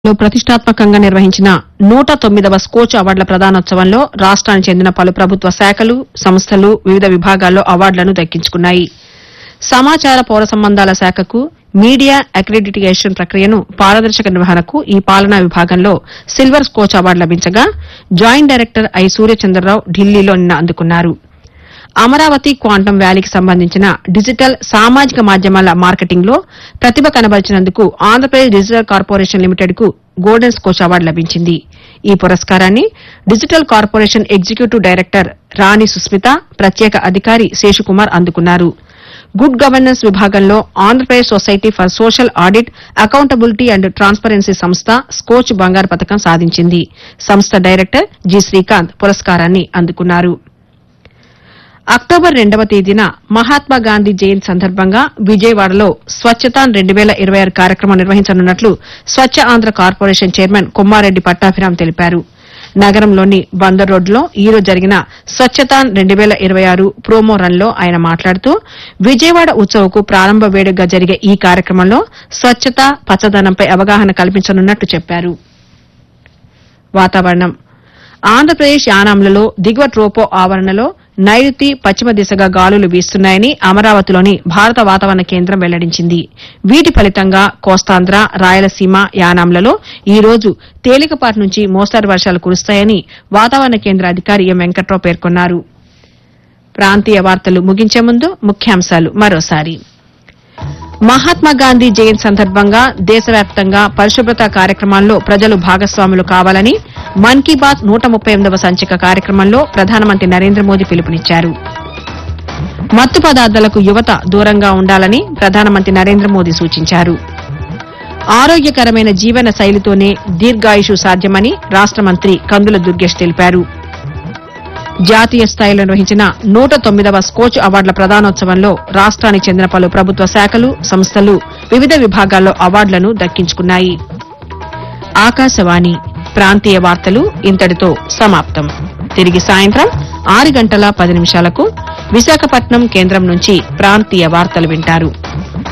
లో ప్రతిష్టాత్మకంగా నిర్వహించిన నూట తొమ్మిదవ స్కోచ్ అవార్డుల ప్రదానోత్సవంలో రాష్ట్రానికి చెందిన పలు ప్రభుత్వ శాఖలు సంస్థలు వివిధ విభాగాల్లో అవార్డులను దక్కించుకున్నాయి సమాచార పౌర సంబంధాల శాఖకు మీడియా అక్రిడిటేషన్ ప్రక్రియను పారదర్శక నిర్వహణకు ఈ పాలనా విభాగంలో సిల్వర్ స్కోచ్ అవార్డు లభించగా జాయింట్ డైరెక్టర్ ఐ సూర్యచంద్రరావు ఢిల్లీలో నిన్న అందుకున్నారు అమరావతి క్వాంటం వ్యాలీకి సంబంధించిన డిజిటల్ సామాజిక మాధ్యమాల మార్కెటింగ్ లో ప్రతిభ కనబరిచినందుకు ఆంధ్రప్రదేశ్ డిజిటల్ కార్పొరేషన్ లిమిటెడ్ కు గోల్డెన్ స్కోచ్ అవార్డు లభించింది ఈ పురస్కారాన్ని digital corporation executive director Rani Susmitha ప్రత్యేక అధికారి శేషుకుమార్ అందుకున్నారు గుడ్ గవర్నెన్స్ విభాగంలో Andhra Pradesh society for social audit accountability and transparency సంస్థ స్కోచ్ బంగారు పథకం సాధించింది సంస్థ డైరెక్టర్ జి శ్రీకాంత్ పురస్కారాన్ని అందుకున్నారు అక్టోబర్ రెండవ తేదీన మహాత్మా గాంధీ జయంతి సందర్భంగా విజయవాడలో స్వచ్ఛతాన్ రెండు వేల ఇరవై ఆరు కార్యక్రమం నిర్వహించనున్నట్లు స్వచ్ఛ ఆంధ్ర కార్పొరేషన్ చైర్మన్ కొమ్మారెడ్డి పట్టాభిరామ్ తెలిపారు నగరంలోని బందర్ రోడ్డులో ఈ రోజు జరిగిన స్వచ్ఛతాన్ రెండు వేల ఇరవై ఆరు ప్రోమో రన్ లో ఆయన మాట్లాడుతూ విజయవాడ ఉత్సవకు ప్రారంభ వేడుకగా జరిగే ఈ కార్యక్రమంలో స్వచ్ఛత పచ్చదనంపై అవగాహన కల్పించనున్నట్లు చెప్పారు వాతావరణం ఆంధ్రప్రదేశ్ యానాంలలో దిగువ ట్రోపో ఆవరణలో నైరుతి పశ్చిమ దిశగా గాలులు వీస్తున్నాయని అమరావతిలోని భారత వాతావరణ కేంద్రం వెల్లడించింది వీటి ఫలితంగా కోస్తాంధ్ర రాయలసీమ యానాంలలో ఈ రోజు తేలికపాటి నుంచి మోస్తారు వర్షాలు కురుస్తాయని వాతావరణ కేంద్ర అధికారి ఎం వెంకట్రావు పేర్కొన్నారు ప్రాంతీయ వార్తలు ముగించే ముందు ముఖ్యాంశాలు మరోసారి మహాత్మా గాంధీ జయంతి సందర్భంగా దేశవ్యాప్తంగా పరిశుభ్రత కార్యక్రమాల్లో ప్రజలు భాగస్వాములు కావాలని మన్ కీ బాత్ నూట ముప్పై ఎనిమిదవ సంచిక కార్యక్రమంలో ప్రధానమంత్రి నరేంద్ర మోదీ పిలుపునిచ్చారు మత్తు పదార్థాలకు యువత దూరంగా ఉండాలని ప్రధానమంత్రి నరేంద్ర మోదీ సూచించారు ఆరోగ్యకరమైన జీవన శైలితోనే దీర్ఘాయుషు సాధ్యమని రాష్ట మంత్రి కందుల దుర్గేష్ తెలిపారు జాతీయ స్థాయిలో నిర్వహించిన నూట తొమ్మిదవ స్కోచ్ అవార్డుల ప్రదానోత్సవంలో రాష్ట్రానికి చెందిన పలు ప్రభుత్వ శాఖలు సంస్థలు వివిధ విభాగాల్లో అవార్డులను దక్కించుకున్నాయి ఆకాశవాణి ప్రాంతీయ వార్తలు ఇంతటితో సమాప్తం తిరిగి సాయంత్రం ఆరు గంటల పది నిమిషాలకు విశాఖపట్నం కేంద్రం నుంచి ప్రాంతీయ వార్తలు వింటారు